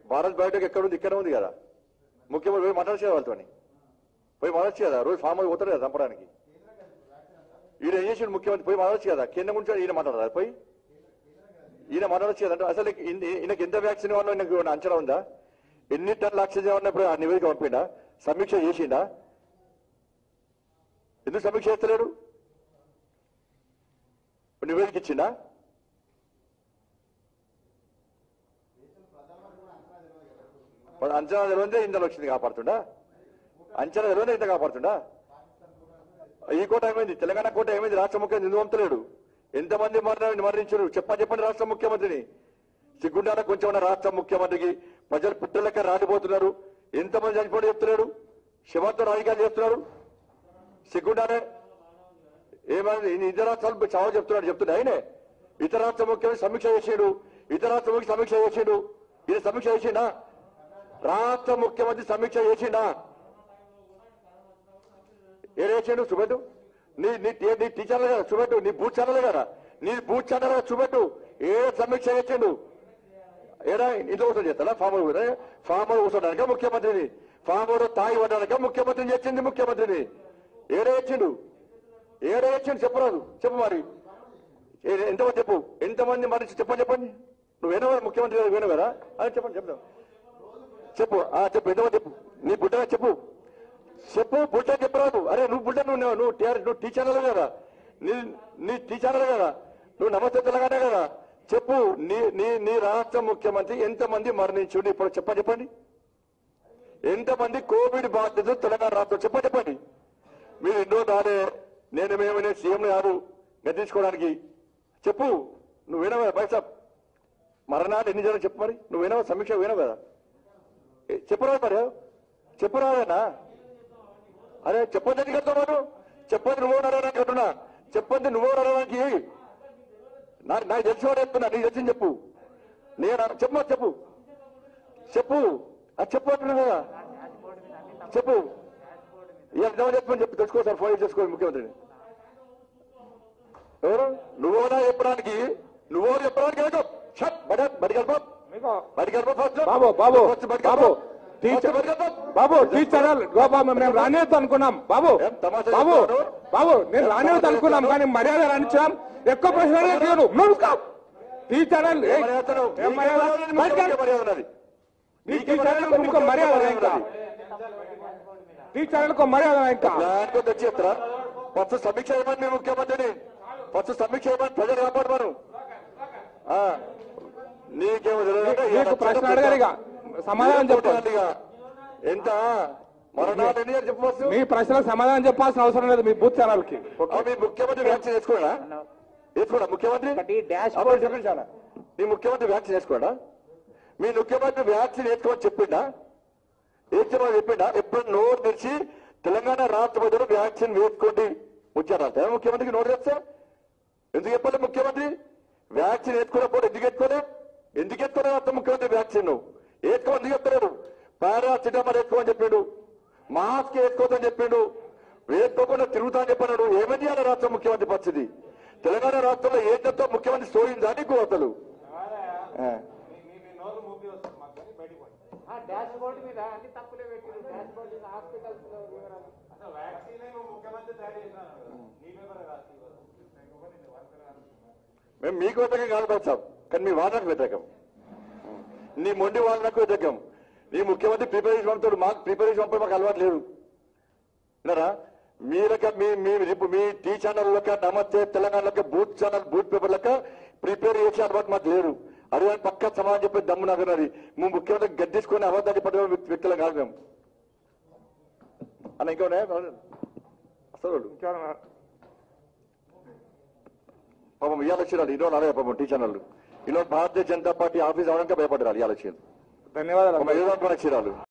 Bharat Biotech ఎక్కడ ఉంది ఇక్కడ ఉంది కదా ముఖ్యమంత్రి పోయి మాట్లాడచ్చు వాళ్ళతో పోయి మాట్లాడచ్చు కదా రోజు ఫామ్ హౌస్ పోతారు కదా చంపడానికి ఈయన ఏం చేసిండు ముఖ్యమంత్రి పోయి మాట్లాడచ్చు కదా కేంద్రం గురించి ఈయన మాట్లాడారు పోయి ఈయన మాట్లాడచ్చు కదా అంటే అసలు ఈయన- ఈయనకి ఎంత వ్యాక్సిన్ ఇవ్వాలో ఈయనకు ఏమైనా అంచనా ఉందా ఎన్ని టన్నుల ఆక్సిజన్ ఉన్నప్పుడు ఆ నివేదిక పంపిండా సమీక్ష చేసిండా ఎందుకు సమీక్ష చేస్తలేడు నివేదిక ఇచ్చిండా మరి అంచనా తెలియందే ఇందులో వచ్చింది కాపాడుతుండా అంచనా తెలియందే ఇంత కాపాడుతుండా ఈ కోట ఏమైంది తెలంగాణ కోట ఏమైంది రాష్ట్ర ముఖ్యమంత్రి ఎందుకు పంపుతలేడు ఎంతమంది మరణ మరణించారు చెప్పని చెప్పండి రాష్ట్ర ముఖ్యమంత్రిని సిగ్గుండాల కొంచెం ఉన్న రాష్ట్ర ముఖ్యమంత్రికి ప్రజలు పుట్టలెక్క రాలిపోతున్నారు ఎంతమంది చనిపోయి చెప్తున్నాడు శివంతో రాజకీయాలు చేస్తున్నారు సిగ్గుండానే ఏమైంది ఈయన ఇతర రాష్ట్రాలు చావ చెప్తున్నాడు చెప్తున్నా ఆయనే ఇతర రాష్ట్ర ముఖ్యమంత్రి సమీక్ష చేసాడు ఇతర రాష్ట్ర ముఖ్య సమీక్ష చేసాడు ఈయన సమీక్ష చేసిండా రాష్ట్ర ముఖ్యమంత్రి సమీక్ష చేసిండా ఏం చేసిండు చూపెట్టు నీ నీ టీ- నీ టీచర్లే కదా చూపెట్టు నీ బూత్ ఛానలే కదా నీ బూత్ ఛానల్ కదా చూపెట్టు ఏ సమీక్ష చేసిండు ఏడా ఇంట్లో కూర్చొని చేస్తాడా ఫామ్ హౌస్ కూడా ఫామ్ హౌస్ కూర్చోడానిక ముఖ్యమంత్రిని ఫామ్ హౌస్ తాగి పడ్డానిక ముఖ్యమంత్రిని చేసింది ముఖ్యమంత్రిని ఏడే చేసిండు ఏడే చేసిండు చెప్పరాదు చెప్పు మరి ఏ- ఎంతమంది చెప్పు ఎంతమంది మరి చెప్పని చెప్పండి నువ్వు వినవా ముఖ్యమంత్రి గారు వినవు కదా అని చెప్పండి చెప్తాం చెప్పు ఆ చెప్పు ఎంతమంది చెప్పు నీ బుడ్డ చెప్పు చెప్పు బుడ్డ చెప్పరాదు అరే నువ్వు బుడ్డ నువ్వు నువ్వు టీఆర్ నువ్వు టీచర్లే కదా నీ నీ టీచర్లే కదా నువ్వు నమస్తే తెలంగాణ కదా చెప్పు నీ నీ నీ రాష్ట్ర ముఖ్యమంత్రి ఎంతమంది మరణించుండి ఇప్పుడు చెప్పండి చెప్పండి ఎంతమంది కోవిడ్ బాధితులు తెలంగాణ రాష్ట్రం చెప్పండి చెప్పండి మీరు ఎన్నో దాడే నేను మేమనే సీఎం గారు గద్దించుకోవడానికి చెప్పు నువ్వు వినవా బైసాబ్ మరణాలు ఎన్ని జనం చెప్పు మరి నువ్వు వినవా సమీక్ష వినవు కదా ఏ, చెప్పురా మరి చెప్పురావేనా అరే చెప్పొద్దు ఎందుకు వెళ్తావు చెప్పొద్దు నువ్వు నడవడానికి అంటున్నా చెప్పొద్దు నువ్వు నడవడానికి నాకు నాకు తెలిసివాడు చెప్తున్నా నీకు తెలిసింది చెప్పు నేను అన- చెప్పు మరి చెప్పు చెప్పు అది చెప్పు అంటున్నా కదా చెప్పు ఇవాళ ఎవరు చెప్పమని చెప్పి తెలుసుకో సార్ ఫోన్ చేసుకోండి ముఖ్యమంత్రిని ఎవరు నువ్వోనా చెప్పడానికి నువ్వో చెప్పడానికి వెళ్ళకు. షట్, బడి బడి కలుపు మీకు బడి కలుపు ఫస్ట్ బాబు బాబు ఫస్ట్ బడి బాబు కలుపు. టీచర్ ఫస్ట్ బడి కలుపు. బాబు టీచర్ బాబు మేము రానివద్దు అనుకున్నాం బాబు ఏం తమాషా బాబు చేస్తున్నారు? బాబు నేను ఏం రానివద్దు తమాషా అనుకున్నాం చేస్తున్నారు? కానీ మర్యాద రాణించాం ఎక్కువ ప్రశ్నలు తీయను మూసుకో టీచర్ ఏం మర్యాద ఉన్నావు? ఏం మర్యాద నీకే మర్యాద మర్యాద ఉన్నది నీ నీకే టీచర్లకు మర్యాద ఇంకో మర్యాద ఉన్నది. ఇంకా టీచర్లకు మర్యాద ఇంకా ప్లాన్ కొద్ది వచ్చి చెప్తారా ఫస్ట్ సమీక్ష చేయమని మేము ముఖ్యమంత్రిని ఫస్ట్ సమీక్ష చేయమని ప్రజలు కాపాడమను ఆ, నీకేమో తెలియదు నీకు ప్రశ్న అడగారు ఇక సమాధానం చెప్పండి ఇక ఎంత మరణాలు ఎన్ని అని చెప్పు ఫస్ట్ మీ ప్రశ్నలకు సమాధానం చెప్పాల్సిన అవసరం లేదు మీ బూత్ ఛానల్ కి ఆ, మీ ముఖ్యమంత్రి వ్యాక్సిన్ వేసుకోడా వేసుకోడా ముఖ్యమంత్రి ఒకటి డాష్ అప్పుడు చెప్పండి చాలా మీ ముఖ్యమంత్రి వ్యాక్సిన్ వేసుకోడా మీ ముఖ్యమంత్రి వ్యాక్సిన్ వేసుకోమని చెప్పిండా వేసుకోమని చెప్పిండా ఎప్పుడు నోరు తెరిచి తెలంగాణ రాష్ట్ర ప్రజలు వ్యాక్సిన్ వేసుకోండి వచ్చారా ముఖ్యమంత్రికి నోరు తెస్తా ఎందుకు చెప్పాలి ముఖ్యమంత్రి వ్యాక్సిన్ వేసుకోలేకపోతే ఎందుకు వేసుకోలే ఎందుకు వేసుకోలేదు రాష్ట్ర ముఖ్యమంత్రి వ్యాక్సిన్ వేసుకోమని ఎందుకు చెప్తలేడు పారాసిటమాల్ వేసుకోమని చెప్పిండు మాస్క్ వేసుకోవద్దని చెప్పిండు వేసుకోకుండా తిరుగుతా అని చెప్పన్నాడు ఏమని చేయాలి రాష్ట్ర ముఖ్యమంత్రి పరిస్థితి తెలంగాణ రాష్ట్రంలో ఏంటంతో ముఖ్యమంత్రి సోయిందా నీకు అసలు ఆ. డాష్ బోర్డు మీద అన్ని తప్పులే పెట్టిరు డాష్ బోర్డు మీద హాస్పిటల్స్ లో వివరాలు మేము మీకు వ్యతిరేకం కాదు బాబు కానీ మీ వాదనకు వ్యతిరేకం నీ మొండి వాదనకు వ్యతిరేకం నీ ముఖ్యమంత్రి ప్రిపరేషన్ పంపుతాడు మాకు ప్రిపరేషన్ పంపడం మాకు అలవాటు లేదు విన్నారా మీరక మీ మీ ఇప్పుడు మీ టీ ఛానల్ లెక్క నమస్తే తెలంగాణ లెక్క బూత్ ఛానల్ బూత్ పేపర్ లెక్క ప్రిపేర్ చేసే అలవాటు మాకు లేదు అదే పక్క సమాజం చెప్పే దమ్ము నాకు ఉన్నది మేము ముఖ్యమంత్రి గడ్డించుకొని అబద్ధాన్ని పట్టిన వ్యక్తులం కాదు మేము అన్న ఇంకా ఉన్నాయా? అసలు పాపం ఇవాళ వచ్చినారు ఈరోజు అలాగే పాపం టీ ఛానల్ ఈరోజు భారతీయ జనతా పార్టీ ఆఫీస్ అవడానికి భయపడ్డారు ఇవాళ వచ్చింది ధన్యవాదాలు పాపం ఏదో అనుకుని వచ్చినారు